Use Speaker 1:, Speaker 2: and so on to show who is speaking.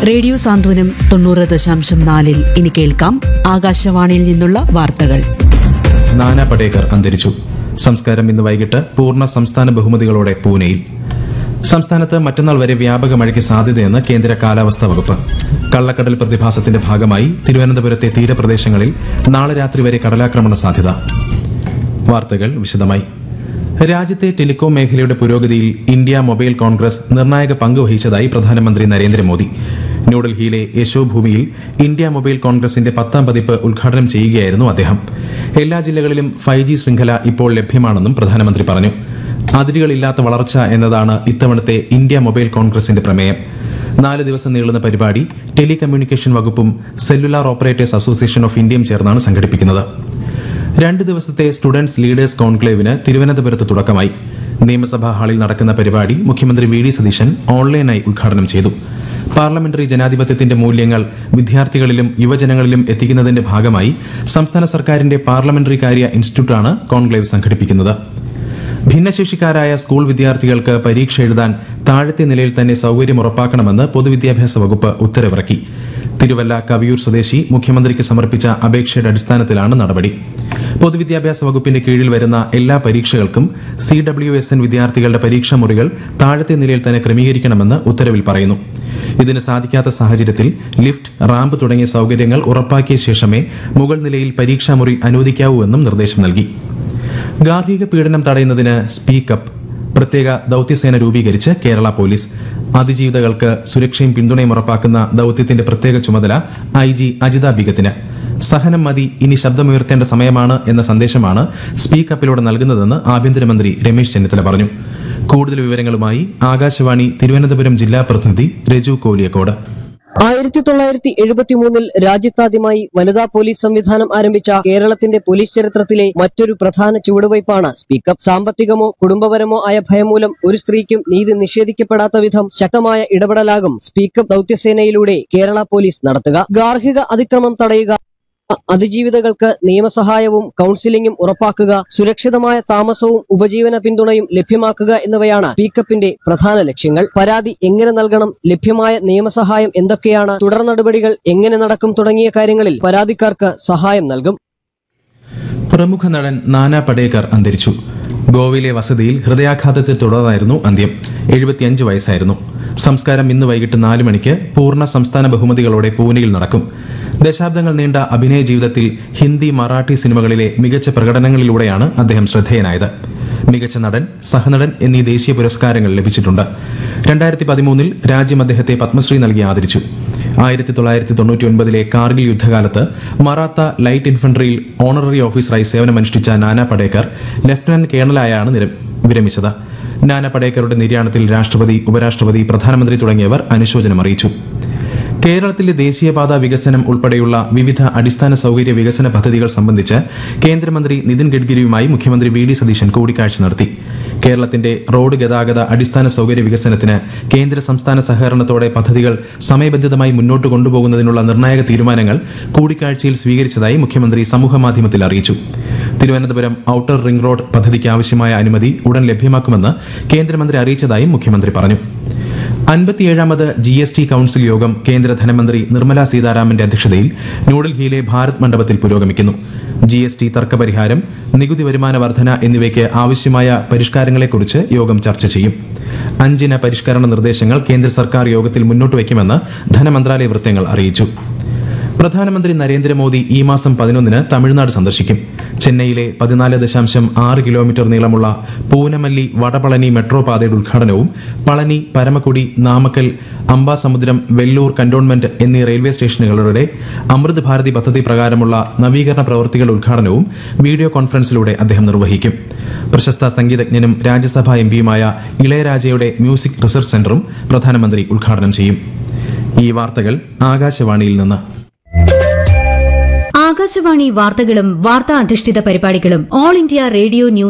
Speaker 1: radio സാന്ത്വനം തൊണ്ണൂറ് ദശാംശം നാലിൽ ഇനി കേൾക്കാം ആകാശവാണിയിൽ നിന്നുള്ള വാർത്തകൾ
Speaker 2: നാനാ പടേക്കർ അന്തരിച്ചു സംസ്കാരം ഇന്ന് വൈകിട്ട് പൂർണ്ണ സംസ്ഥാന ബഹുമതികളോടെ പൂനെയിൽ സംസ്ഥാനത്ത് മറ്റന്നാൾ വരെ വ്യാപക മഴയ്ക്ക് സാധ്യതയെന്ന് കേന്ദ്ര കാലാവസ്ഥാ വകുപ്പ് കള്ളക്കടൽ പ്രതിഭാസത്തിന്റെ ഭാഗമായി തിരുവനന്തപുരത്തെ തീരപ്രദേശങ്ങളിൽ നാളെ രാത്രി വരെ കടലാക്രമണ സാധ്യത വാർത്തകൾ വിശദമായി രാജ്യത്തെ ടെലികോം മേഖലയുടെ പുരോഗതിയിൽ ഇന്ത്യ മൊബൈൽ കോൺഗ്രസ് നിർണായക പങ്ക് വഹിച്ചതായി പ്രധാനമന്ത്രി നരേന്ദ്രമോദി ന്യൂഡൽഹിയിലെ യശോഭൂമിയിൽ ഇന്ത്യ മൊബൈൽ കോൺഗ്രസിന്റെ പത്താം പതിപ്പ് ഉദ്ഘാടനം ചെയ്യുകയായിരുന്നു അദ്ദേഹം എല്ലാ ജില്ലകളിലും ഫൈവ് ജി ശൃംഖല ഇപ്പോൾ ലഭ്യമാണെന്നും പ്രധാനമന്ത്രി പറഞ്ഞു അതിരുകളില്ലാത്ത വളർച്ച എന്നതാണ് ഇത്തവണത്തെ ഇന്ത്യ മൊബൈൽ കോൺഗ്രസിന്റെ പ്രമേയം നാല് ദിവസം നീളുന്ന പരിപാടി ടെലികമ്മ്യൂണിക്കേഷൻ വകുപ്പും സെല്ലുലാർ ഓപ്പറേറ്റേഴ്സ് അസോസിയേഷൻ ഓഫ് ഇന്ത്യയും ചേർന്നാണ് സംഘടിപ്പിക്കുന്നത് രണ്ട് ദിവസത്തെ സ്റ്റുഡൻസ് ലീഡേഴ്സ് കോൺക്ലേവിന് തിരുവനന്തപുരത്ത് തുടക്കമായി നിയമസഭാ ഹാളിൽ നടക്കുന്ന പരിപാടി മുഖ്യമന്ത്രി വി ഡി സതീശൻ ഓൺലൈനായി ഉദ്ഘാടനം ചെയ്തു പാർലമെന്ററി ജനാധിപത്യത്തിന്റെ മൂല്യങ്ങൾ വിദ്യാർത്ഥികളിലും യുവജനങ്ങളിലും എത്തിക്കുന്നതിന്റെ ഭാഗമായി സംസ്ഥാന സർക്കാരിന്റെ പാർലമെന്ററി കാര്യ ഇൻസ്റ്റിറ്റ്യൂട്ടാണ് കോൺക്ലേവ് സംഘടിപ്പിക്കുന്നത് ഭിന്നശേഷിക്കാരായ സ്കൂൾ വിദ്യാർത്ഥികൾക്ക് പരീക്ഷ എഴുതാൻ താഴത്തെ നിലയിൽ തന്നെ സൌകര്യം ഉറപ്പാക്കണമെന്ന് പൊതുവിദ്യാഭ്യാസ വകുപ്പ് ഉത്തരവിറക്കി തിരുവല്ല കവിയൂർ സ്വദേശി മുഖ്യമന്ത്രിക്ക് സമർപ്പിച്ച അപേക്ഷയുടെ അടിസ്ഥാനത്തിലാണ് നടപടി പൊതുവിദ്യാഭ്യാസ വകുപ്പിന്റെ കീഴിൽ വരുന്ന എല്ലാ പരീക്ഷകൾക്കും സി ഡബ്ല്യു എസ് എൻ വിദ്യാർത്ഥികളുടെ പരീക്ഷാ മുറികൾ താഴത്തെ നിലയിൽ തന്നെ ക്രമീകരിക്കണമെന്ന് ഉത്തരവിൽ പറയുന്നു ഇതിന് സാധിക്കാത്ത സാഹചര്യത്തിൽ ലിഫ്റ്റ് റാമ്പ് തുടങ്ങിയ സൌകര്യങ്ങൾ ഉറപ്പാക്കിയ ശേഷമേ മുകൾ നിലയിൽ പരീക്ഷാമുറി അനുവദിക്കാവൂ എന്നും നിർദ്ദേശം നൽകി ഗാർഹിക പീഡനം തടയുന്നതിന് സ്പീക്കപ്പ് പ്രത്യേക ദൌത്യസേന രൂപീകരിച്ച് കേരള പോലീസ് അതിജീവിതകൾക്ക് സുരക്ഷയും പിന്തുണയും ഉറപ്പാക്കുന്ന ദൌത്യത്തിന്റെ പ്രത്യേക ചുമതല ഐ ജി അജിത ബിഗത്തിന് സഹനം മതി ഇനി ശബ്ദമുയർത്തേണ്ട സമയമാണ് എന്ന സന്ദേശമാണ് സ്പീക്കപ്പിലൂടെ നൽകുന്നതെന്ന് ആഭ്യന്തരമന്ത്രി രമേശ് ചെന്നിത്തല പറഞ്ഞു കൂടുതൽ വിവരങ്ങളുമായി ആകാശവാണി തിരുവനന്തപുരം ജില്ലാ പ്രതിനിധി രജു കോലിയക്കോട്
Speaker 3: ആയിരത്തി തൊള്ളായിരത്തി എഴുപത്തി മൂന്നിൽ രാജ്യത്താദ്യമായി വനിതാ പോലീസ് സംവിധാനം ആരംഭിച്ച കേരളത്തിന്റെ പോലീസ് ചരിത്രത്തിലെ മറ്റൊരു പ്രധാന ചുവടുവയ്പാണ് സ്പീക്കപ്പ് സാമ്പത്തികമോ കുടുംബപരമോ ആയ ഭയം മൂലം ഒരു സ്ത്രീക്കും നീതി നിഷേധിക്കപ്പെടാത്ത വിധം ശക്തമായ ഇടപെടലാകും സ്പീക്കപ്പ് ദൌത്യസേനയിലൂടെ കേരള പോലീസ് നടത്തുക ഗാർഹിക അതിക്രമം തടയുക അതിജീവിതകൾക്ക് നിയമസഹായവും കൌൺസിലിംഗും ഉറപ്പാക്കുക സുരക്ഷിതമായ താമസവും ഉപജീവന പിന്തുണയും ലഭ്യമാക്കുക എന്നിവയാണ് സ്പീക്കപ്പിന്റെ പ്രധാന ലക്ഷ്യങ്ങൾ പരാതി എങ്ങനെ നൽകണം ലഭ്യമായ നിയമസഹായം എന്തൊക്കെയാണ് തുടർ നടപടികൾ എങ്ങനെ നടക്കും തുടങ്ങിയ കാര്യങ്ങളിൽ പരാതിക്കാർക്ക് സഹായം നൽകും
Speaker 2: പ്രമുഖ നടൻ നാനാ പടേക്കർ അന്തരിച്ചു ഗോവയിലെ വസതിയിൽ ഹൃദയാഘാതത്തെ തുടർന്നായിരുന്നു അന്ത്യം എഴുപത്തിയഞ്ച് വയസ്സായിരുന്നു സംസ്കാരം ഇന്ന് വൈകിട്ട് നാല് മണിക്ക് പൂർണ്ണ സംസ്ഥാന ബഹുമതികളോടെ പൂനെയിൽ നടക്കും ദശാബ്ദങ്ങൾ നീണ്ട അഭിനയ ജീവിതത്തിൽ ഹിന്ദി മറാഠി സിനിമകളിലെ മികച്ച പ്രകടനങ്ങളിലൂടെയാണ് അദ്ദേഹം ശ്രദ്ധേയനായത് മികച്ച നടൻ സഹനടൻ എന്നീ ദേശീയ പുരസ്കാരങ്ങൾ ലഭിച്ചിട്ടുണ്ട് രണ്ടായിരത്തി പതിമൂന്നിൽ രാജ്യം അദ്ദേഹത്തെ പത്മശ്രീ നൽകി ആദരിച്ചു ആയിരത്തി തൊള്ളായിരത്തി തൊണ്ണൂറ്റി ഒൻപതിലെ കാർഗിൽ യുദ്ധകാലത്ത് മറാത്ത ലൈറ്റ് ഇൻഫൻട്രിയിൽ ഓണററി ഓഫീസറായി സേവനമനുഷ്ഠിച്ച നാനാ പടേക്കർ ലഫ്റ്റനന്റ് കേണലായാണ് നിര- വിരമിച്ചത് നാനാ പടേക്കറുടെ നിര്യാണത്തിൽ രാഷ്ട്രപതി ഉപരാഷ്ട്രപതി പ്രധാനമന്ത്രി തുടങ്ങിയവർ അനുശോചനം അറിയിച്ചു കേരളത്തിലെ ദേശീയപാത വികസനം ഉൾപ്പെടെയുള്ള വിവിധ അടിസ്ഥാന സൌകര്യ വികസന പദ്ധതികൾ സംബന്ധിച്ച് കേന്ദ്രമന്ത്രി നിതിൻ ഗഡ്കരിയുമായി മുഖ്യമന്ത്രി വി ഡി സതീശൻ കൂടിക്കാഴ്ച നടത്തി കേരളത്തിന്റെ റോഡ് ഗതാഗത അടിസ്ഥാന സൌകര്യ വികസനത്തിന് കേന്ദ്ര സംസ്ഥാന സഹകരണത്തോടെ പദ്ധതികൾ സമയബന്ധിതമായി മുന്നോട്ട് കൊണ്ടുപോകുന്നതിനുള്ള നിർണായക തീരുമാനങ്ങൾ കൂടിക്കാഴ്ചയിൽ സ്വീകരിച്ചതായി മുഖ്യമന്ത്രി സമൂഹമാധ്യമത്തിൽ അറിയിച്ചു തിരുവനന്തപുരം ഔട്ടർ റിംഗ് റോഡ് പദ്ധതിക്ക് ആവശ്യമായ അനുമതി ഉടൻ ലഭ്യമാക്കുമെന്ന് കേന്ദ്രമന്ത്രി അറിയിച്ചതായും മുഖ്യമന്ത്രി പറഞ്ഞു അൻപത്തിയേഴാമത് ജി എസ് ടി കൌൺസിൽ യോഗം കേന്ദ്ര ധനമന്ത്രി നിർമ്മല സീതാരാമന്റെ അധ്യക്ഷതയിൽ ന്യൂഡൽഹിയിലെ ഭാരത് മണ്ഡപത്തിൽ പുരോഗമിക്കുന്നു ജി എസ് ടി തർക്കപരിഹാരം നികുതി വരുമാന വർധന എന്നിവയ്ക്ക് ആവശ്യമായ പരിഷ്കാരങ്ങളെക്കുറിച്ച് യോഗം ചർച്ച ചെയ്യും അഞ്ചിന പരിഷ്കരണ നിർദ്ദേശങ്ങൾ കേന്ദ്ര സർക്കാർ യോഗത്തിൽ മുന്നോട്ട് വയ്ക്കുമെന്ന് ധനമന്ത്രാലയ വൃത്തങ്ങൾ അറിയിച്ചു പ്രധാനമന്ത്രി നരേന്ദ്രമോദി ഈ മാസം പതിനൊന്നിന് തമിഴ്നാട് സന്ദർശിക്കും ചെന്നൈയിലെ പതിനാല് ദശാംശം ആറ് കിലോമീറ്റർ നീളമുള്ള പൂനമല്ലി വടപളനി മെട്രോ പാതയുടെ ഉദ്ഘാടനവും പളനി പരമക്കുടി നാമക്കൽ അംബാസമുദ്രം വെല്ലൂർ കന്റോൺമെന്റ് എന്നീ റെയിൽവേ സ്റ്റേഷനുകളുടെ അമൃത് ഭാരതി പദ്ധതി പ്രകാരമുള്ള നവീകരണ പ്രവൃത്തികളുടെ ഉദ്ഘാടനവും വീഡിയോ കോൺഫറൻസിലൂടെ അദ്ദേഹം നിർവഹിക്കും പ്രശസ്ത സംഗീതജ്ഞനും രാജ്യസഭാ എംപിയുമായ ഇളയരാജയുടെ മ്യൂസിക് റിസർച്ച് സെന്ററും പ്രധാനമന്ത്രി ഉദ്ഘാടനം ചെയ്യും ഈ വാർത്തകൾ ആകാശവാണിയിൽ നിന്ന്
Speaker 4: ആകാശവാണി വാർത്തകളും വാർത്താ അധിഷ്ഠിത പരിപാടികളും ഓൾ ഇന്ത്യ റേഡിയോ ന്യൂസ്